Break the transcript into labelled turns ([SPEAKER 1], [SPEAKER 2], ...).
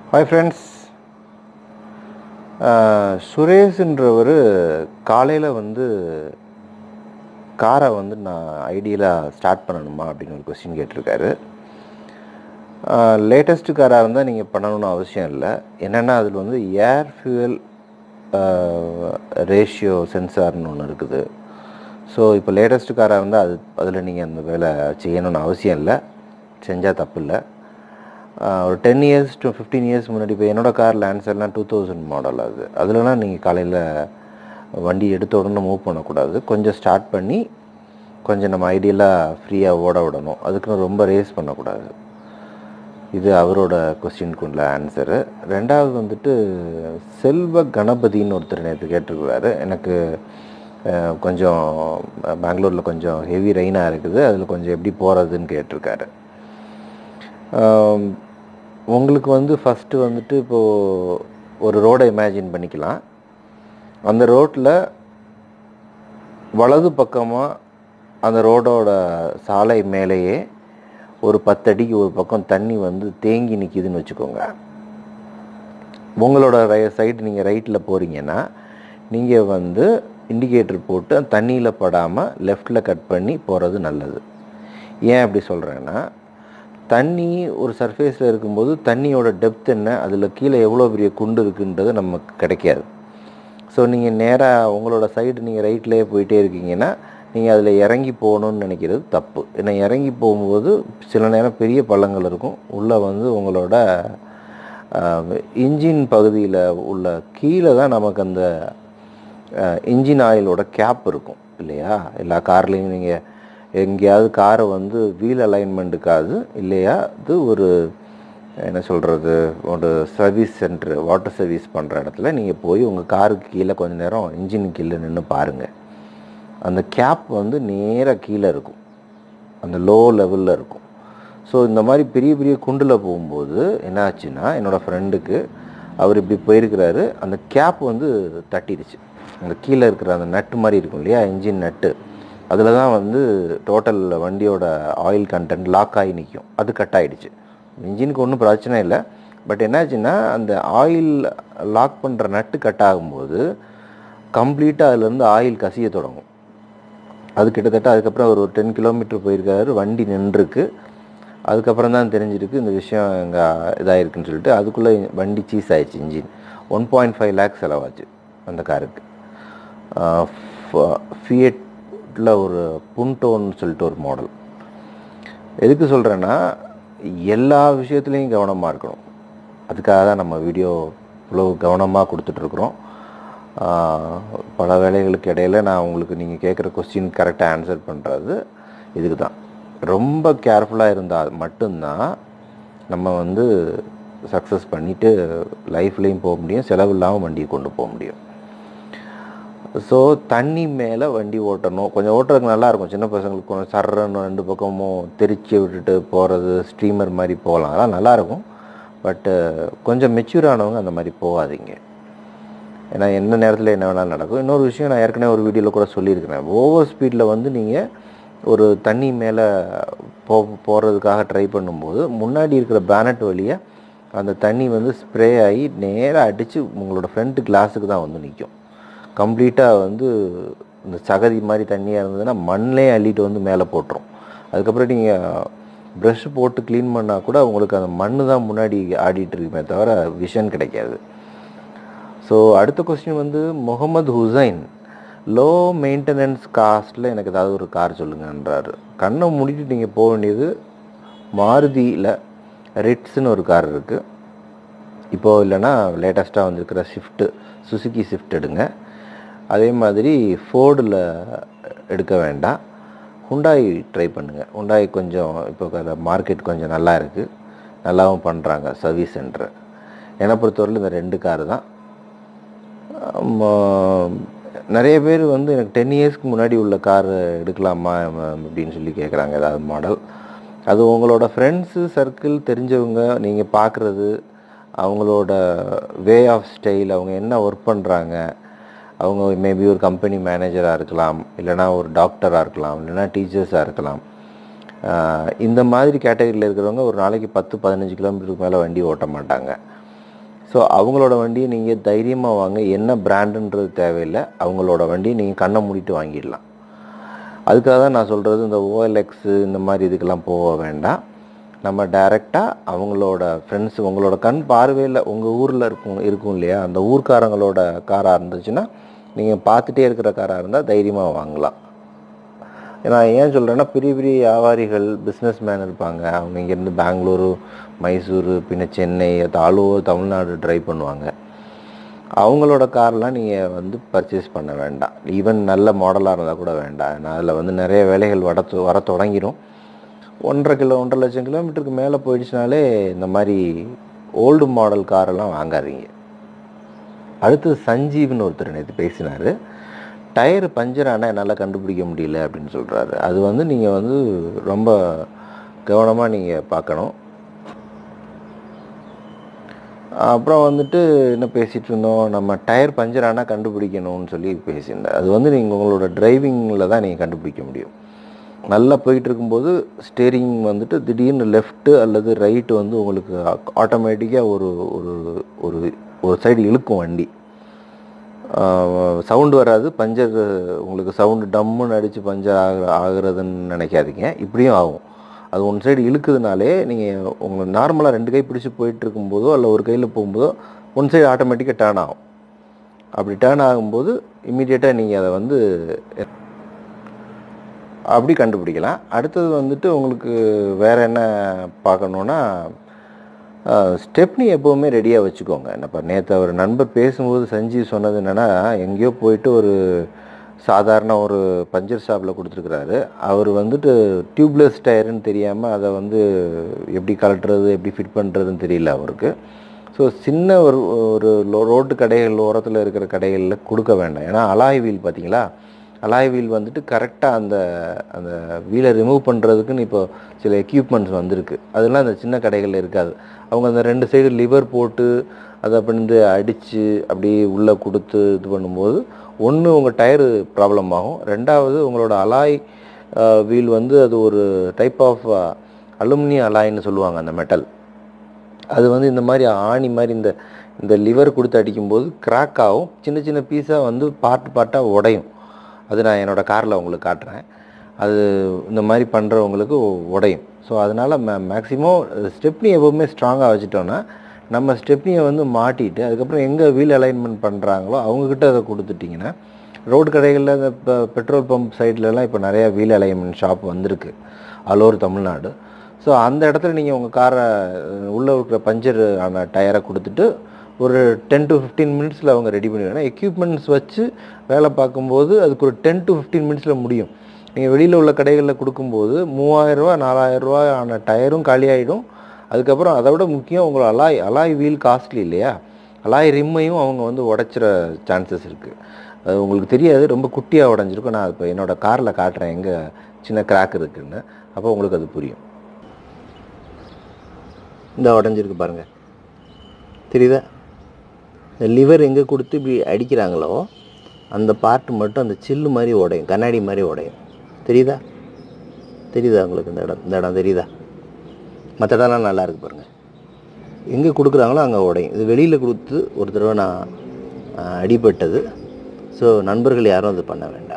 [SPEAKER 1] hi friends சுரேஷ்ன்றவர் காலையில் வந்து காரை வந்து நான் ஐடியலாக ஸ்டார்ட் பண்ணணுமா அப்படின்னு ஒரு கொஸ்டின் கேட்டிருக்காரு லேட்டஸ்ட்டு காராக இருந்தால் நீங்கள் பண்ணணும்னு அவசியம் இல்லை என்னென்னா அதில் வந்து ஏர் ஃபியூயல் ரேஷியோ சென்சார்னு ஒன்று இருக்குது ஸோ இப்போ லேட்டஸ்ட் காராக இருந்தால் அது அதில் நீங்கள் அந்த வேலை செய்யணும்னு அவசியம் இல்லை செஞ்சால் தப்பு இல்லை ஒரு ten years to fifteen years முன்னாடி இப்போ என்னோட கார் லேன்சர்லாம் டூ தௌசண்ட் மாடல் அது அதுலலாம் நீங்கள் காலையில் வண்டி எடுத்த உடனே மூவ் பண்ணக்கூடாது கொஞ்சம் ஸ்டார்ட் பண்ணி கொஞ்சம் நம்ம ஐடியலாக ஃப்ரீயாக ஓட விடணும் அதுக்குன்னு ரொம்ப ரேஸ் பண்ணக்கூடாது இது அவரோட கொஸ்டினுக்கு உள்ள ஆன்சரு ரெண்டாவது வந்துட்டு செல்வ கணபதின்னு ஒருத்தர் நேற்று கேட்டிருக்கிறாரு எனக்கு அஹ், கொஞ்சம் பெங்களூரில் கொஞ்சம் ஹெவி ரெயினாக இருக்குது அதில் கொஞ்சம் எப்படி போகிறதுன்னு கேட்டிருக்காரு ஆம், உங்களுக்கு வந்து ஃபஸ்ட்டு வந்துட்டு இப்போது ஒரு ரோடை இமேஜின் பண்ணிக்கலாம் அந்த ரோட்டில் வலது பக்கமாக அந்த ரோடோட சாலை மேலேயே ஒரு பத்தடிக்கு ஒரு பக்கம் தண்ணி வந்து தேங்கி நிற்கிதுன்னு வச்சுக்கோங்க உங்களோட ரை சைடு நீங்கள் ரைட்டில் போகிறீங்கன்னா நீங்கள் வந்து இண்டிகேட்டர் போட்டு அந்த தண்ணியில் படாமல் லெஃப்டில் கட் பண்ணி போகிறது நல்லது ஏன் அப்படி சொல்கிறேன்னா தண்ணி ஒரு சர்ஃபேஸில் இருக்கும்போது தண்ணியோட டெப்த் என்ன அதில் கீழே எவ்வளோ பெரிய குண்டு இருக்குன்றது நமக்கு கிடைக்காது ஸோ நீங்கள் நேராக உங்களோட சைடு நீங்கள் ரைட்லேயே போயிட்டே இருக்கீங்கன்னா நீங்கள் அதில் இறங்கி போகணுன்னு நினைக்கிறது தப்பு ஏன்னா இறங்கி போகும்போது சில நேரம் பெரிய பள்ளங்கள் இருக்கும் உள்ளே வந்து உங்களோட இன்ஜின் பகுதியில் உள்ள கீழே தான் நமக்கு அந்த இன்ஜின் ஆயிலோட கேப் இருக்கும் இல்லையா எல்லா கார்லேயும் நீங்கள் எங்கேயாவது காரை வந்து வீல் அலைன்மெண்ட்டுக்காது இல்லையா இது ஒரு என்ன சொல்கிறது ஒரு சர்வீஸ் சென்டர் வாட்டர் சர்வீஸ் பண்ணுற இடத்துல நீங்கள் போய் உங்கள் காருக்கு கீழே கொஞ்ச நேரம் இன்ஜின் கீழே நின்று பாருங்கள் அந்த கேப் வந்து நேராக கீழே இருக்கும் அந்த லோ லெவலில் இருக்கும் ஸோ இந்த மாதிரி பெரிய பெரிய குண்டில் போகும்போது என்ன ஆச்சுன்னா என்னோடய ஃப்ரெண்டுக்கு அவர் இப்படி போயிருக்கிறாரு அந்த கேப் வந்து தட்டிடுச்சு அந்த கீழே இருக்கிற அந்த நட்டு மாதிரி இருக்கும் இல்லையா இன்ஜின் நட்டு அதில் தான் வந்து டோட்டல் வண்டியோட ஆயில் கண்டென்ட் லாக் ஆகி நிற்கும் அது கட் ஆகிடுச்சு இன்ஜினுக்கு ஒன்றும் பிரச்சனை இல்லை பட் என்னாச்சுன்னா அந்த ஆயில் லாக் பண்ணுற நட்டு கட் ஆகும்போது கம்ப்ளீட்டாக அதுலேருந்து ஆயில் கசிய தொடங்கும் அது கிட்டத்தட்ட அதுக்கப்புறம் ஒரு டென் கிலோமீட்டர் போயிருக்காரு வண்டி நின்றுருக்கு அதுக்கப்புறம் தான் தெரிஞ்சிருக்கு இந்த விஷயம் எங்கே இதாயிருக்குன்னு சொல்லிட்டு அதுக்குள்ளே வண்டி சீஸ் ஆயிடுச்சு engine one point five lakhs செலவாச்சு அந்த காருக்கு ஃபியட்டில் ஒரு புண்டோன்னு சொல்லிட்டு ஒரு மாடல் எதுக்கு சொல்கிறேன்னா எல்லா விஷயத்துலேயும் கவனமாக இருக்கணும் அதுக்காக தான் நம்ம வீடியோ இவ்வளோ கவனமாக கொடுத்துட்ருக்குறோம் பல வேலைகளுக்கு இடையில நான் உங்களுக்கு நீங்கள் கேட்குற கொஸ்டின் கரெக்டாக ஆன்சர் பண்ணுறது இதுக்கு தான் ரொம்ப கேர்ஃபுல்லாக இருந்தால் மட்டும்தான் நம்ம வந்து சக்ஸஸ் பண்ணிவிட்டு லைஃப்லேயும் போக முடியும் செலவு இல்லாமல் வண்டியை கொண்டு போக முடியும் ஸோ தண்ணி மேலே வண்டி ஓட்டணும் கொஞ்சம் ஓட்டுறதுக்கு நல்லாயிருக்கும் சின்ன பசங்களுக்கு கொஞ்சம் சர்றன்னு ரெண்டு பக்கமும் தெரிச்சு விட்டுட்டு போகிறது ஸ்ட்ரீமர் மாதிரி போகலாம் அதெல்லாம் நல்லாயிருக்கும் பட்டு கொஞ்சம் மெச்சூர் ஆனவங்க அந்த மாதிரி போகாதீங்க ஏன்னா எந்த நேரத்தில் என்ன வேணாலும் நடக்கும் இன்னொரு விஷயம் நான் ஏற்கனவே ஒரு வீடியோவில் கூட சொல்லியிருக்கிறேன் ஓவர் ஸ்பீடில் வந்து நீங்கள் ஒரு தண்ணி மேலே போ போகிறதுக்காக ட்ரை பண்ணும்போது முன்னாடி இருக்கிற பேனட் வழியாக அந்த தண்ணி வந்து ஸ்ப்ரே ஆகி நேராக அடித்து உங்களோட ஃப்ரண்ட் கிளாஸுக்கு தான் வந்து நிற்கும் கம்ப்ளீட்டாக வந்து இந்த சகதி மாதிரி தண்ணியாக இருந்ததுன்னா மண்ணிலே அள்ளிட்டு வந்து மேலே போட்டுரும் அதுக்கப்புறம் நீங்கள் ப்ரஷ் போட்டு க்ளீன் பண்ணால் கூட உங்களுக்கு அந்த மண்ணு தான் முன்னாடி ஆடிட்டு இருக்குமே தவிர விஷன் கிடைக்காது ஸோ அடுத்த கொஸ்டின் வந்து முகமது ஹுசைன் லோ மெயின்டெனன்ஸ் காஸ்ட்டில் எனக்கு ஏதாவது ஒரு கார் சொல்லுங்கன்றாரு கண்ணை மூடிட்டு நீங்கள் போக வேண்டியது மாருதியில் ரிட்ஸ்னு ஒரு கார் இருக்குது இப்போது இல்லைன்னா லேட்டஸ்ட்டாக வந்திருக்கிற ஷிஃப்ட்டு சுசுகி ஷிஃப்ட் எடுங்க அதே மாதிரி ஃபோர்டில் எடுக்க வேண்டாம் ஹுண்டாய் ட்ரை பண்ணுங்கள் ஹுண்டாய் கொஞ்சம் இப்போ மார்க்கெட் கொஞ்சம் நல்லா இருக்குது நல்லாவும் பண்ணுறாங்க சர்வீஸ் சென்டர் என்னை பொறுத்தவரையில் இந்த ரெண்டு காரு தான் ஆமா, நிறைய பேர் வந்து எனக்கு டென் இயர்ஸ்க்கு முன்னாடி உள்ள கார் எடுக்கலாமா ம- அப்படின்னு சொல்லி கேட்குறாங்க ஏதாவது மாடல் அது உங்களோட ஃப்ரெண்ட்ஸு சர்க்கிள் தெரிஞ்சவங்க நீங்கள் பார்க்குறது அவங்களோட வே ஆஃப் ஸ்டைல் அவங்க என்ன ஒர்க் பண்ணுறாங்க அவங்க மேபி ஒரு கம்பெனி மேனேஜராக இருக்கலாம் இல்லைனா ஒரு டாக்டராக இருக்கலாம் இல்லைனா டீச்சர்ஸாக இருக்கலாம் ஆஹ் இந்த மாதிரி கேட்டகரியில் இருக்கிறவங்க ஒரு நாளைக்கு பத்து பதினஞ்சு கிலோமீட்டருக்கு மேலே வண்டி ஓட்ட மாட்டாங்க ஸோ அவங்களோட வண்டியை நீங்கள் தைரியமாக வாங்க என்ன பிராண்டுன்றது தேவையில்லை அவங்களோட வண்டியை நீங்கள் கண்ணை மூடிட்டு வாங்கிடலாம் அதுக்காக தான் நான் சொல்கிறது இந்த ஓஎல்எக்ஸு இந்த மாதிரி இதுக்கெல்லாம் போக வேண்டாம் நம்ம டைரெக்டாக அவங்களோட ஃப்ரெண்ட்ஸ் உங்களோட கண் பார்வையில் உங்கள் ஊரில் இருக்கும் இருக்கும் இல்லையா அந்த ஊர்க்காரங்களோட காராக இருந்துச்சுன்னா நீங்கள் பார்த்துட்டே இருக்கிற காராக இருந்தால் தைரியமாக வாங்கலாம் நான் ஏன் சொல்கிறேன்னா பெரிய பெரிய வியாபாரிகள் பிஸ்னஸ் மேன் இருப்பாங்க அவங்க இங்கேருந்து பெங்களூரு மைசூரு பின்ன Chennai all over Tamil Nadu try பண்ணுவாங்க அவங்களோட கார்லாம் நீங்கள் வந்து பர்ச்சேஸ் பண்ண வேண்டாம் ஈவன் நல்ல மாடலாக இருந்தால் கூட வேண்டாம் ஏன்னா அதில் வந்து நிறைய வேலைகள் வர தொ- வர தொடங்கிடும் ஒன்றரை கிலோ ஒன்றரை லட்சம் கிலோமீட்டருக்கு மேலே போயிடுச்சுனாலே இந்த மாதிரி ஓல்டு மாடல் காரெல்லாம் வாங்காதீங்க அடுத்து சஞ்சீவ்னு ஒருத்தர் நேற்று பேசினார் டயர் பஞ்சர் ஆனால் என்னால் கண்டுபிடிக்க முடியல அப்படின்னு சொல்கிறாரு அது வந்து நீங்கள் வந்து ரொம்ப கவனமாக நீங்கள் பார்க்கணும் அப்புறம் வந்துட்டு என்ன பேசிகிட்டு இருந்தோம் நம்ம டயர் பஞ்சர் ஆனால் கண்டுபிடிக்கணும்னு சொல்லி பேசியிருந்தேன் அது வந்து நீங்கள் உங்களோட டிரைவிங்கில் தான் நீங்கள் கண்டுபிடிக்க முடியும் நல்லா போயிட்டு இருக்கும்போது ஸ்டேரிங் வந்துட்டு திடீர்னு லெஃப்ட்டு அல்லது ரைட்டு வந்து உங்களுக்கு ஆட்டோமேட்டிக்காக ஒரு ஒரு ஒரு ஒரு சைடு இழுக்கும் வண்டி சவுண்டு வராது பஞ்சர் உங்களுக்கு சவுண்டு டம்முன்னு அடித்து பஞ்சர் ஆக ஆகுறதுன்னு நினைக்காதீங்க இப்படியும் ஆகும் அது ஒன் சைடு இழுக்குதுனாலே நீங்கள் உங்கள் நார்மலாக ரெண்டு கை பிடிச்சி போயிட்டு இருக்கும்போதோ இல்லை ஒரு கையில் போகும்போதோ ஒன் சைடு ஆட்டோமேட்டிக்காக டேர்ன் ஆகும் அப்படி டேர்ன் ஆகும்போது இம்மிடியேட்டாக நீங்கள் அதை வந்து அப்படி கண்டுபிடிக்கலாம் அடுத்தது வந்துட்டு உங்களுக்கு வேறு என்ன பார்க்கணுன்னா ஸ்டெப்னி எப்போவுமே ரெடியாக வச்சுக்கோங்க இப்போ நேற்று அவர் நண்பர் பேசும்போது சஞ்சீவ் சொன்னது என்னென்னா எங்கேயோ போயிட்டு ஒரு சாதாரண ஒரு பஞ்சர் ஷாப்பில் கொடுத்துருக்குறாரு அவர் வந்துட்டு டியூப்லெஸ் டயருன்னு தெரியாமல் அதை வந்து எப்படி கலட்டுறது எப்படி ஃபிட் பண்ணுறதுன்னு தெரியல அவருக்கு ஸோ சின்ன ஒரு ஒரு லோ- ரோட்டு கடைகள் ஓரத்தில் இருக்கிற கடைகளில் கொடுக்க வேண்டாம் ஏன்னா அலாய் வீல் பார்த்தீங்களா அலாய் வீல் வந்துட்டு கரெக்டாக அந்த அந்த வீலை ரிமூவ் பண்ணுறதுக்குன்னு இப்போ சில எக்யூப்மெண்ட்ஸ் வந்திருக்கு அதெல்லாம் அந்த சின்ன கடைகளில் இருக்காது அவங்க அந்த ரெண்டு சைடு லிவர் போட்டு அதை அப்படி வந்து அடித்து அப்படியே உள்ளே கொடுத்து இது பண்ணும்போது ஒன்று உங்கள் டயரு ப்ராப்ளம் ஆகும் ரெண்டாவது உங்களோட அலாய் வீல் வந்து அது ஒரு டைப் ஆஃப் அலுமினியம் அலாய்ன்னு சொல்லுவாங்க அந்த மெட்டல் அது வந்து இந்த மாதிரி ஆணி மாதிரி இந்த இந்த லிவர் கொடுத்து அடிக்கும்போது கிராக் ஆகும் சின்ன சின்ன பீஸாக வந்து பார்ட் பார்ட்டாக உடையும் அது நான் என்னோடய காரில் உங்களுக்கு காட்டுறேன் அது இந்த மாதிரி பண்ணுறவங்களுக்கு உடையும் ஸோ அதனால் மே மேக்ஸிமம் ஸ்டெப்னி எப்போவுமே ஸ்ட்ராங்காக வச்சுட்டோன்னா நம்ம ஸ்டெப்னியை வந்து மாட்டிட்டு அதுக்கப்புறம் எங்கே வீல் அலைன்மெண்ட் பண்ணுறாங்களோ அவங்கக்கிட்ட அதை கொடுத்துட்டிங்கன்னா ரோடு கடைகளில் இந்த இப்போ பெட்ரோல் பம்ப் சைட்லலாம் இப்போ நிறையா வீல் அலைன்மெண்ட் ஷாப் வந்திருக்கு ஆல் ஓவர் தமிழ்நாடு ஸோ அந்த இடத்துல நீங்கள் உங்கள் காரை உள்ளே இருக்கிற பஞ்சர் ஆன டயரை கொடுத்துட்டு ஒரு டென் டு ஃபிஃப்டீன் மினிட்ஸில் அவங்க ரெடி பண்ணிடுவாங்க எக்யூப்மெண்ட்ஸ் வச்சு வேலை பார்க்கும்போது அதுக்கு ஒரு டென் டு ஃபிஃப்டீன் மினிட்ஸில் முடியும் நீங்கள் வெளியில் உள்ள கடைகளில் கொடுக்கும்போது மூவாயிரரூவா நாலாயிரரூவா ஆன டயரும் காலியாகிடும் அதுக்கப்புறம் அதை விட முக்கியம் உங்களை அலாய் அலாய் வீல் காஸ்ட்லி இல்லையா அலாய் ரிம்மையும் அவங்க வந்து உடைச்சிற சான்சஸ் இருக்குது அது உங்களுக்கு தெரியாது ரொம்ப குட்டியாக உடஞ்சிருக்கும் நான் இப்போ என்னோடய காரில் காட்டுறேன் எங்கே சின்ன கிராக் இருக்குன்னு அப்போ உங்களுக்கு அது புரியும் இந்த உடஞ்சிருக்கு பாருங்கள் தெரியுதா இந்த லிவர் எங்கே கொடுத்து இப்படி அடிக்கிறாங்களோ அந்த பார்ட் மட்டும் அந்த சில்லு மாதிரி உடையும் கண்ணாடி மாதிரி உடையும் தெரியுதா தெரியுதா உங்களுக்கு இந்த இடம் இந்த இடம் தெரியுதா மற்ற இடம்லாம் நல்லா இருக்கு பாருங்கள் எங்கே கொடுக்குறாங்களோ அங்கே உடையும் இது வெளியில் கொடுத்து ஒரு தடவை நான் அஹ், அடிபட்டது ஸோ நண்பர்கள் யாரும் அது பண்ண வேண்டாம்